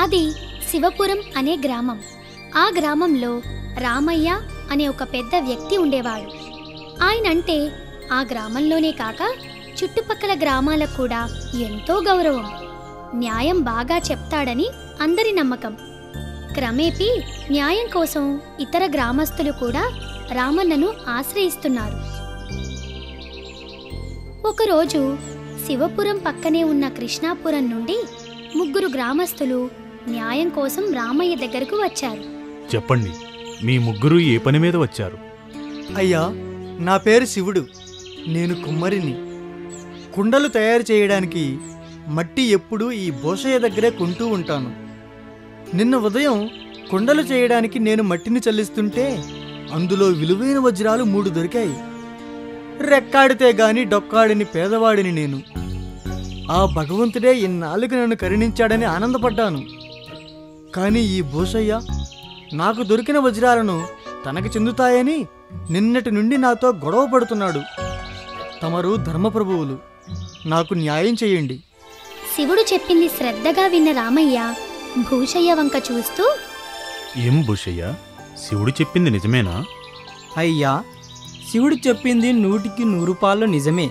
అది శివపురం అనే గ్రామం ఆ గ్రామంలో రామయ్య అనే ఒక పెద్ద వ్యక్తి ఉండేవాడు ఆయనంటే ఆ గ్రామంలోనే కాక చుట్టుపక్కల గ్రామాలకు కూడా ఎంతో గౌరవం న్యాయం బాగా చెప్తాడని అందరి నమ్మకం క్రమేపీ న్యాయం కోసం ఇతర గ్రామస్తులు కూడా రామన్నను ఆశ్రయిస్తున్నారు ఒకరోజు శివపురం పక్కనే ఉన్న కృష్ణాపురం నుండి ముగ్గురు గ్రామస్తులు న్యాయం కోసం రామయ్య దగ్గరకు వచ్చారు చెప్పండి మీ ముగ్గురు ఏ పని మీద వచ్చారు అయ్యా నా పేరు శివుడు నేను కుమ్మరిని కుండలు తయారు చేయడానికి మట్టి ఎప్పుడూ ఈ భూషయ్య దగ్గరే కొంటూ ఉంటాను నిన్న ఉదయం కుండలు చేయడానికి నేను మట్టిని చల్లిస్తుంటే అందులో విలువైన వజ్రాలు మూడు దొరికాయి రెక్కాడితే గాని డొక్కాడిని పేదవాడిని నేను ఆ భగవంతుడే ఇన్నాళ్ళకి నన్ను కరుణించాడని ఆనందపడ్డాను కానీ ఈ భూషయ్య నాకు దొరికిన వజ్రాలను తనకు చెందుతాయని నిన్నటి నుండి నాతో గొడవ పడుతున్నాడు తమరు ధర్మప్రభువులు నాకు న్యాయం చేయండి శివుడు చెప్పింది శ్రద్ధగా విన్న రామయ్య భూషయ్య వంక చూస్తూ ఏం భూషయ్య శివుడు చెప్పింది నిజమేనా అయ్యా శివుడు చెప్పింది నూటికి నూరు పాళ్ళు నిజమే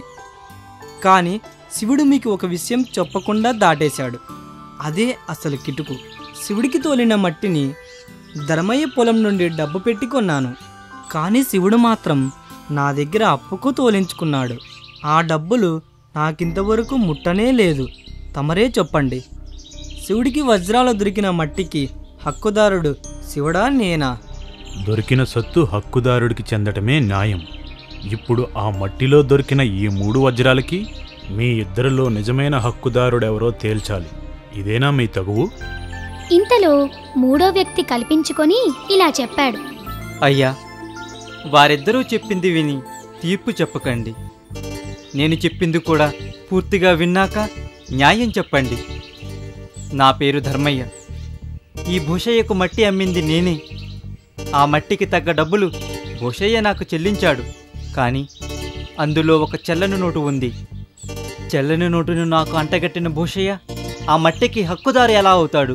కానీ శివుడు మీకు ఒక విషయం చెప్పకుండా దాటేశాడు అదే అసలు కిటుకు శివుడికి తోలిన మట్టిని ధర్మయ్య పొలం నుండి డబ్బు పెట్టి కొన్నాను కానీ శివుడు మాత్రం నా దగ్గర అప్పుకు తోలించుకున్నాడు ఆ డబ్బులు నాకింతవరకు ముట్టనే లేదు తమరే చెప్పండి శివుడికి వజ్రాలు దొరికిన మట్టికి హక్కుదారుడు శివుడా నేనా దొరికిన సొత్తు హక్కుదారుడికి చెందటమే న్యాయం ఇప్పుడు ఆ మట్టిలో దొరికిన ఈ మూడు వజ్రాలకి మీ ఇద్దరిలో నిజమైన హక్కుదారుడెవరో తేల్చాలి ఇదేనా మీ తగువు ఇంతలో మూడో వ్యక్తి కల్పించుకొని ఇలా చెప్పాడు అయ్యా వారిద్దరూ చెప్పింది విని తీర్పు చెప్పకండి నేను చెప్పింది కూడా పూర్తిగా విన్నాక న్యాయం చెప్పండి నా పేరు ధర్మయ్య ఈ భూషయ్యకు మట్టి అమ్మింది నేనే ఆ మట్టికి తగ్గ డబ్బులు భూషయ్య నాకు చెల్లించాడు కానీ అందులో ఒక చెల్లని నోటు ఉంది చెల్లని నోటును నాకు అంటగట్టిన భూషయ్య ఆ మట్టికి హక్కుదారు ఎలా అవుతాడు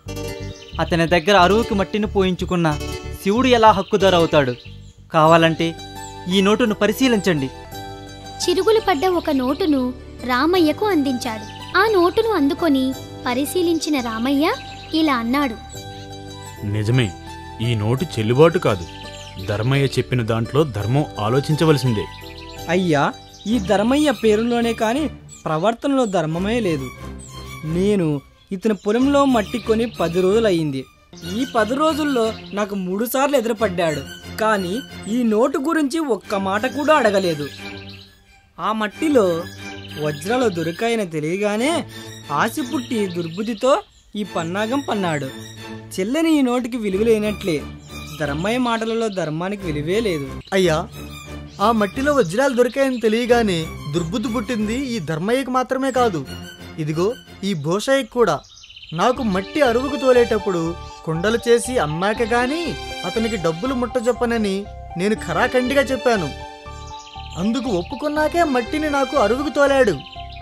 అతని దగ్గర అరువుకి మట్టిని పోయించుకున్న శివుడు ఎలా హక్కుదారు అవుతాడు కావాలంటే ఈ నోటును పరిశీలించండి చిరుగులు పడ్డ ఒక నోటును రామయ్యకు అందించాడు ఆ నోటును అందుకొని పరిశీలించిన రామయ్య ఇలా అన్నాడు నిజమే ఈ నోటు చెల్లుబాటు కాదు ధర్మయ్య చెప్పిన దాంట్లో ధర్మం ఆలోచించవలసిందే అయ్యా ఈ ధర్మయ్య పేరులోనే కానీ ప్రవర్తనలో ధర్మమే లేదు నేను ఇతని పొలంలో మట్టి కొని పది రోజులయ్యింది ఈ పది రోజుల్లో నాకు మూడు సార్లు ఎదురుపడ్డాడు కానీ ఈ నోటు గురించి ఒక్క మాట కూడా అడగలేదు ఆ మట్టిలో వజ్రాలు దొరికాయని తెలియగానే ఆశ పుట్టి దుర్బుద్ధితో ఈ పన్నాగం పన్నాడు చెల్లని ఈ నోటికి విలువ లేనట్లే ధర్మయ్య మాటలలో ధర్మానికి విలువే లేదు అయ్యా ఆ మట్టిలో వజ్రాలు దొరికాయని తెలియగానే దుర్బుద్ధి పుట్టింది ఈ ధర్మయ్యకు మాత్రమే కాదు ఇదిగో ఈ భూషయ్యకు కూడా నాకు మట్టి అరువుకు తోలేటప్పుడు కుండలు చేసి అమ్మాక గాని అతనికి డబ్బులు ముట్టజెప్పనని నేను ఖరాఖండిగా చెప్పాను అందుకు ఒప్పుకున్నాకే మట్టిని నాకు అరువుకు తోలాడు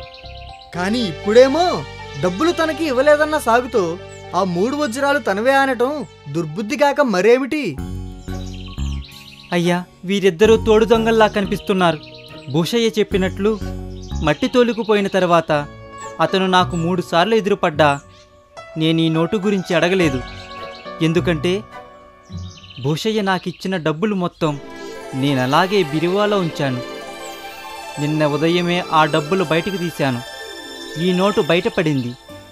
కానీ ఇప్పుడేమో డబ్బులు తనకి ఇవ్వలేదన్న సాగుతో ఆ మూడు వజ్రాలు తనవే అనటం దుర్బుద్ధిగాక మరేమిటి అయ్యా వీరిద్దరూ తోడు దొంగల్లా కనిపిస్తున్నారు భూషయ్య చెప్పినట్లు మట్టి తోలుకుపోయిన తర్వాత అతను నాకు మూడు సార్లు ఎదురుపడ్డా నేను ఈ నోటు గురించి అడగలేదు ఎందుకంటే భూషయ్య నాకిచ్చిన డబ్బులు మొత్తం నేను అలాగే బిరువాలో ఉంచాను నిన్న ఉదయమే ఆ డబ్బులు బయటకు తీశాను ఈ నోటు బయటపడింది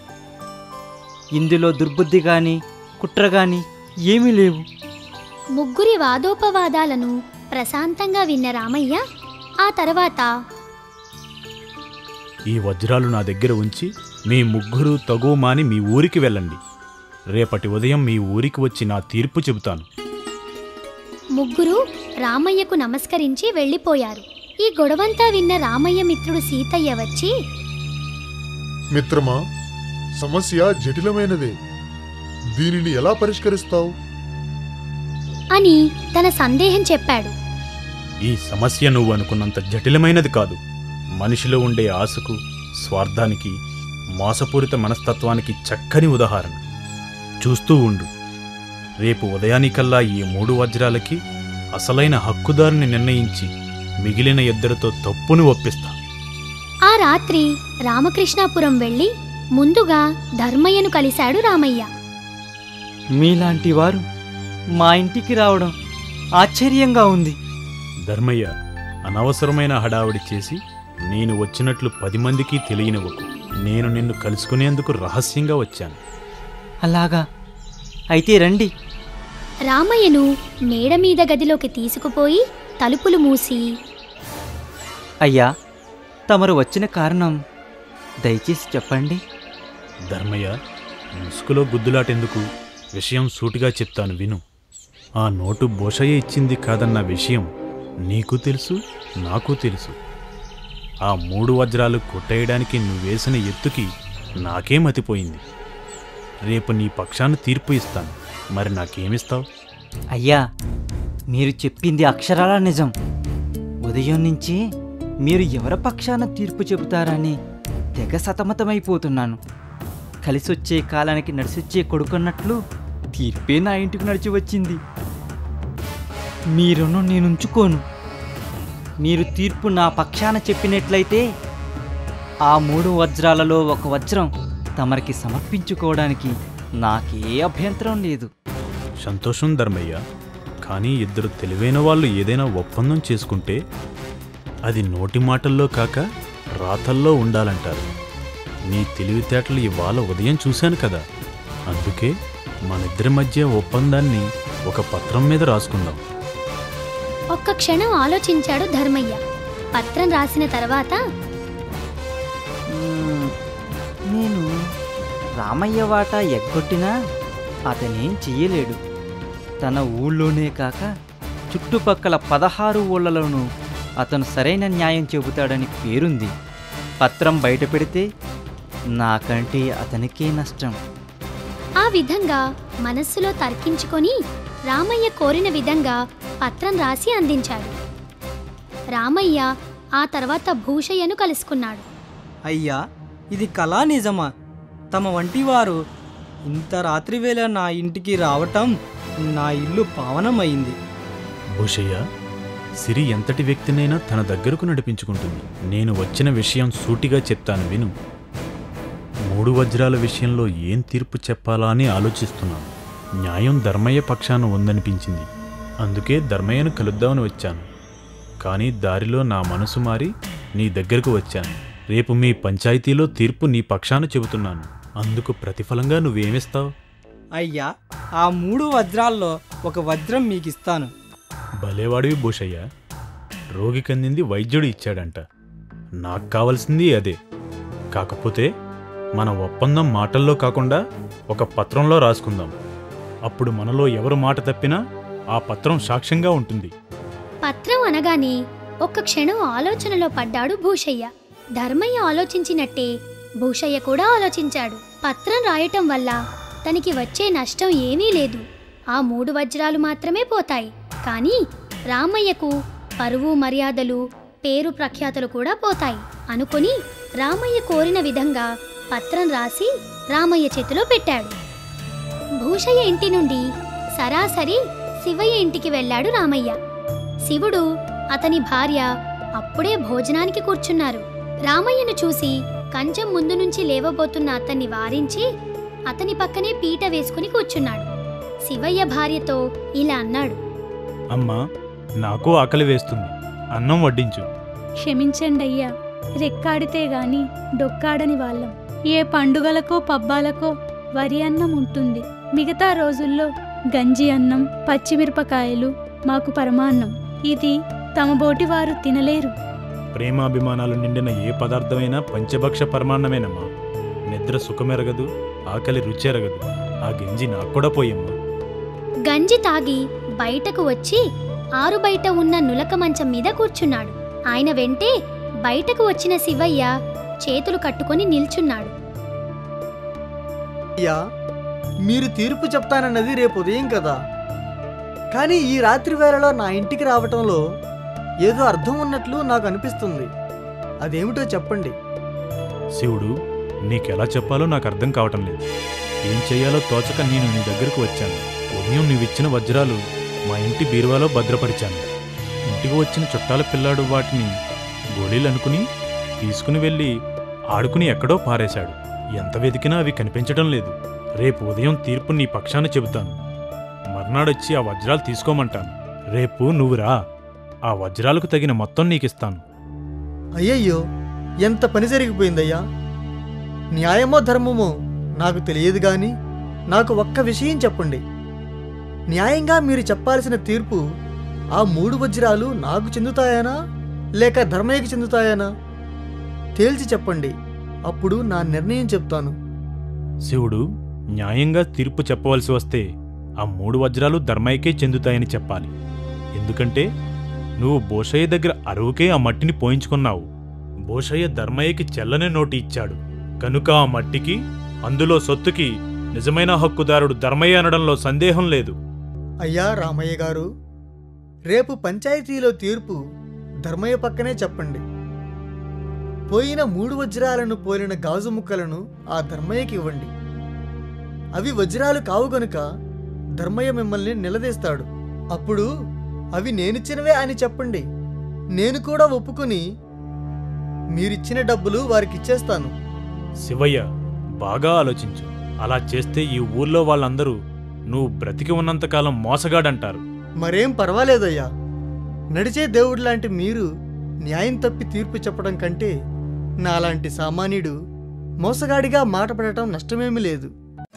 ఇందులో దుర్బుద్ధి గాని కుట్ర గాని ఏమీ లేవు ముగ్గురి వాదోపవాదాలను ప్రశాంతంగా విన్న రామయ్య ఆ తర్వాత ఈ వజ్రాలు నా దగ్గర ఉంచి మీ ముగ్గురు తగువ మాని మీ ఊరికి వెళ్ళండి రేపటి ఉదయం మీ ఊరికి వచ్చి నా తీర్పు చెబుతాను ముగ్గురు రామయ్యకు నమస్కరించి వెళ్ళిపోయారు ఈ గొడవంతా విన్న రామయ్య మిత్రుడు సీతయ్య వచ్చి మిత్రమా సమస్య జటిలమైనదే దీనిని ఎలా పరిష్కరిస్తావు అని తన సందేహం చెప్పాడు ఈ సమస్య నువ్వు అనుకున్నంత జటిలమైనది కాదు మనిషిలో ఉండే ఆశకు స్వార్థానికి మోసపూరిత మనస్తత్వానికి చక్కని ఉదాహరణ చూస్తూ ఉండు రేపు ఉదయానికల్లా ఈ మూడు వజ్రాలకి అసలైన హక్కుదారుని నిర్ణయించి మిగిలిన ఇద్దరితో తప్పుని ఒప్పిస్తా ఆ రాత్రి రామకృష్ణాపురం వెళ్ళి ముందుగా ధర్మయ్యను కలిశాడు రామయ్య మీలాంటి వారు మా ఇంటికి రావడం ఆశ్చర్యంగా ఉంది ధర్మయ్య అనవసరమైన హడావిడి చేసి నేను వచ్చినట్లు పది మందికి తెలియనివ్వకు నేను నిన్ను కలుసుకునేందుకు రహస్యంగా వచ్చాను అలాగా అయితే రండి రామయ్యను మేడ మీద గదిలోకి తీసుకుపోయి తలుపులు మూసి అయ్యా తమరు వచ్చిన కారణం దయచేసి చెప్పండి ధర్మయ్య ముసుగులో గుద్దులాటెందుకు విషయం సూటిగా చెప్తాను విను ఆ నోటు బోషయ్య ఇచ్చింది కాదన్న విషయం నీకు తెలుసు నాకు తెలుసు ఆ మూడు వజ్రాలు కొట్టేయడానికి నువ్వేసిన ఎత్తుకి నాకే మతిపోయింది రేపు నీ పక్షాన తీర్పు ఇస్తాను మరి నాకేమిస్తావు అయ్యా మీరు చెప్పింది అక్షరాల నిజం ఉదయం నుంచి మీరు ఎవరి పక్షాన తీర్పు చెబుతారని తెగ సతమతమైపోతున్నాను కలిసొచ్చే కాలానికి నడిసొచ్చే కొడుకున్నట్లు తీర్పే నా ఇంటికి నడిచి వచ్చింది మీరును నేను ఉంచుకోను మీరు తీర్పు నా పక్షాన చెప్పినట్లయితే ఆ మూడు వజ్రాలలో ఒక వజ్రం తమరికి సమర్పించుకోవడానికి నాకే అభ్యంతరం లేదు సంతోషం ధర్మయ్య కానీ ఇద్దరు తెలివైన వాళ్ళు ఏదైనా ఒప్పందం చేసుకుంటే అది నోటి మాటల్లో కాక రాతల్లో ఉండాలంటారు నీ తెలివితేటలు ఇవాళ ఉదయం చూశాను కదా అందుకే మనిద్దరి మధ్య ఒప్పందాన్ని ఒక పత్రం మీద రాసుకుందాం ఒక్క క్షణం ఆలోచించాడు ధర్మయ్య పత్రం రాసిన తర్వాత మ్మ్. నేను రామయ్య వాట ఎగ్గొట్టినా అతనేం చెయ్యలేడు తన ఊళ్ళోనే కాక చుట్టుపక్కల పదహారు ఊళ్ళలోనూ అతను సరైన న్యాయం చెబుతాడని పేరుంది పత్రం బయట పెడితే నాకంటే అతనికే నష్టం ఆ విధంగా మనస్సులో తర్కించుకొని రామయ్య కోరిన విధంగా పత్రం రాసి అందించాడు రామయ్య ఆ తర్వాత భూషయ్యను కలుసుకున్నాడు అయ్యా ఇది కళా నిజమా తమ వంటి వారు ఇంత రాత్రివేళ నా ఇంటికి రావటం నా ఇల్లు పావనమైంది భూషయ్య సిరి ఎంతటి వ్యక్తినైనా తన దగ్గరకు నడిపించుకుంటుంది నేను వచ్చిన విషయం సూటిగా చెప్తాను విను మూడు వజ్రాల విషయంలో ఏం తీర్పు చెప్పాలా అని ఆలోచిస్తున్నాను న్యాయం ధర్మయ్య పక్షాన ఉందనిపించింది అందుకే ధర్మయ్యను కలుద్దామని వచ్చాను కానీ దారిలో నా మనసు మారి నీ దగ్గరకు వచ్చాను రేపు మీ పంచాయతీలో తీర్పు నీ పక్షాన చెబుతున్నాను అందుకు ప్రతిఫలంగా నువ్వేమిస్తావు అయ్యా ఆ మూడు వజ్రాల్లో ఒక వజ్రం మీకు ఇస్తాను భలేవాడివి భూషయ్య రోగికి అందింది వైద్యుడు ఇచ్చాడంట నాకు కావలసింది అదే కాకపోతే మన ఒప్పందం మాటల్లో కాకుండా ఒక పత్రంలో రాసుకుందాం అప్పుడు మనలో ఎవరు మాట తప్పినా ఆ పత్రం సాక్ష్యంగా ఉంటుంది పత్రం అనగానే ఒక్క క్షణం ఆలోచనలో పడ్డాడు భూషయ్య ధర్మయ్య ఆలోచించినట్టే భూషయ్య కూడా ఆలోచించాడు పత్రం రాయటం వల్ల తనకి వచ్చే నష్టం ఏమీ లేదు ఆ మూడు వజ్రాలు మాత్రమే పోతాయి కానీ రామయ్యకు పరువు మర్యాదలు పేరు ప్రఖ్యాతలు కూడా పోతాయి అనుకొని రామయ్య కోరిన విధంగా పత్రం రాసి రామయ్య చేతిలో పెట్టాడు భూషయ్య ఇంటి నుండి సరాసరి శివయ్య ఇంటికి వెళ్ళాడు రామయ్య శివుడు అతని భార్య అప్పుడే భోజనానికి కూర్చున్నారు రామయ్యను చూసి కంచం ముందు నుంచి లేవబోతున్న అతన్ని వారించి అతని పక్కనే పీట వేసుకుని కూర్చున్నాడు శివయ్య భార్యతో ఇలా అన్నాడు అమ్మా నాకు ఆకలి వేస్తుంది అన్నం వడ్డించు క్షమించండి అయ్యా రెక్కాడితే గాని డొక్కాడని వాళ్ళం ఏ పండుగలకో పబ్బాలకో వరి అన్నం ఉంటుంది మిగతా రోజుల్లో గంజి అన్నం పచ్చిమిరపకాయలు మాకు పరమాన్నం ఇది తమ బోటి వారు తినలేరు ప్రేమాభిమానాలు నిండిన ఏ పదార్థమైనా పంచభక్ష పరమాన్నమేనమ్మా నిద్ర సుఖమెరగదు ఆకలి రుచెరగదు ఆ గంజి నాకు కూడా పోయమ్మా గంజి తాగి బయటకు వచ్చి ఆరు బయట ఉన్న నులక మంచం మీద కూర్చున్నాడు ఆయన వెంటే బయటకు వచ్చిన శివయ్య చేతులు కట్టుకొని నిల్చున్నాడు అయ్యా మీరు తీర్పు చెప్తానన్నది రేపు ఉదయం కదా కానీ ఈ రాత్రి వేళలో నా ఇంటికి రావటంలో ఏదో అర్థం ఉన్నట్లు నాకు అనిపిస్తుంది అదేమిటో చెప్పండి శివుడు నీకెలా చెప్పాలో నాకు అర్థం కావటం లేదు ఏం చేయాలో తోచక నేను నీ దగ్గరకు వచ్చాను ఉదయం నీవిచ్చిన వజ్రాలు మా ఇంటి బీరువాలో భద్రపరిచాను ఇంటికి వచ్చిన చుట్టాల పిల్లాడు వాటిని గోళీలు అనుకుని తీసుకుని వెళ్ళి ఆడుకుని ఎక్కడో పారేశాడు ఎంత వెతికినా అవి కనిపించడం లేదు రేపు ఉదయం తీర్పు నీ పక్షాన చెబుతాను మర్నాడొచ్చి ఆ వజ్రాలు తీసుకోమంటాను రేపు నువ్వు రా ఆ వజ్రాలకు తగిన మొత్తం నీకిస్తాను అయ్యయ్యో ఎంత పని జరిగిపోయిందయ్యా న్యాయమో ధర్మమో నాకు తెలియదు గాని నాకు ఒక్క విషయం చెప్పండి న్యాయంగా మీరు చెప్పాల్సిన తీర్పు ఆ మూడు వజ్రాలు నాకు చెందుతాయనా లేక ధర్మయ్యకి చెందుతాయనా తేల్చి చెప్పండి అప్పుడు నా నిర్ణయం చెప్తాను శివుడు న్యాయంగా తీర్పు చెప్పవలసి వస్తే ఆ మూడు వజ్రాలు ధర్మయ్యకే చెందుతాయని చెప్పాలి ఎందుకంటే నువ్వు బోషయ్య దగ్గర అరువుకే ఆ మట్టిని పోయించుకున్నావు బోషయ్య ధర్మయ్యకి చెల్లని నోటి ఇచ్చాడు కనుక ఆ మట్టికి అందులో సొత్తుకి నిజమైన హక్కుదారుడు ధర్మయ్య అనడంలో సందేహం లేదు అయ్యా రామయ్య గారు రేపు పంచాయతీలో తీర్పు ధర్మయ్య పక్కనే చెప్పండి పోయిన మూడు వజ్రాలను పోలిన గాజు ముక్కలను ఆ ధర్మయ్యకి ఇవ్వండి అవి వజ్రాలు కావు గనుక ధర్మయ్య మిమ్మల్ని నిలదీస్తాడు అప్పుడు అవి నేనిచ్చినవే అని చెప్పండి నేను కూడా ఒప్పుకుని మీరిచ్చిన డబ్బులు వారికిచ్చేస్తాను శివయ్య బాగా ఆలోచించు అలా చేస్తే ఈ ఊర్లో వాళ్ళందరూ నువ్వు బ్రతికి ఉన్నంతకాలం మోసగాడంటారు మరేం పర్వాలేదయ్యా నడిచే దేవుడు లాంటి మీరు న్యాయం తప్పి తీర్పు చెప్పడం కంటే నాలాంటి సామాన్యుడు మోసగాడిగా మాట పడటం నష్టమేమీ లేదు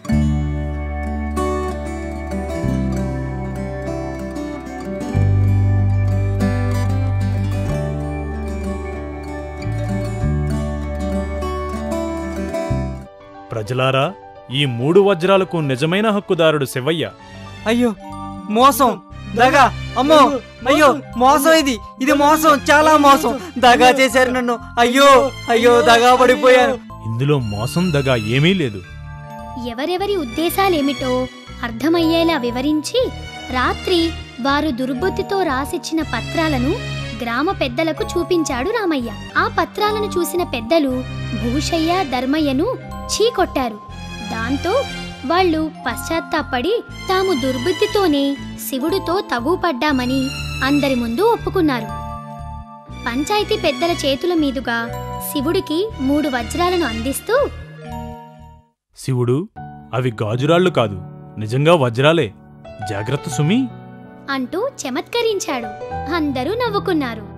ప్రజలారా ఈ మూడు వజ్రాలకు నిజమైన హక్కుదారుడు శివయ్య అయ్యో మోసం దగా అమ్మో అయ్యో మోసం ఇది ఇది మోసం చాలా మోసం దగా చేశారు నన్ను అయ్యో అయ్యో దగా పడిపోయాను ఇందులో మోసం దగా ఏమీ లేదు ఎవరెవరి ఉద్దేశాలేమిటో అర్థమయ్యేలా వివరించి రాత్రి వారు దుర్బుద్ధితో రాసిచ్చిన పత్రాలను గ్రామ పెద్దలకు చూపించాడు రామయ్య ఆ పత్రాలను చూసిన పెద్దలు భూషయ్య ధర్మయ్యను చీకొట్టారు దాంతో వాళ్ళు పశ్చాత్తాపడి తాము దుర్బుద్ధితోనే శివుడితో తగుపడ్డామని అందరి ముందు ఒప్పుకున్నారు పంచాయతీ పెద్దల చేతుల మీదుగా శివుడికి మూడు వజ్రాలను అందిస్తూ శివుడు అవి గాజురాళ్ళు కాదు నిజంగా వజ్రాలే జాగ్రత్త సుమి అంటూ చమత్కరించాడు అందరూ నవ్వుకున్నారు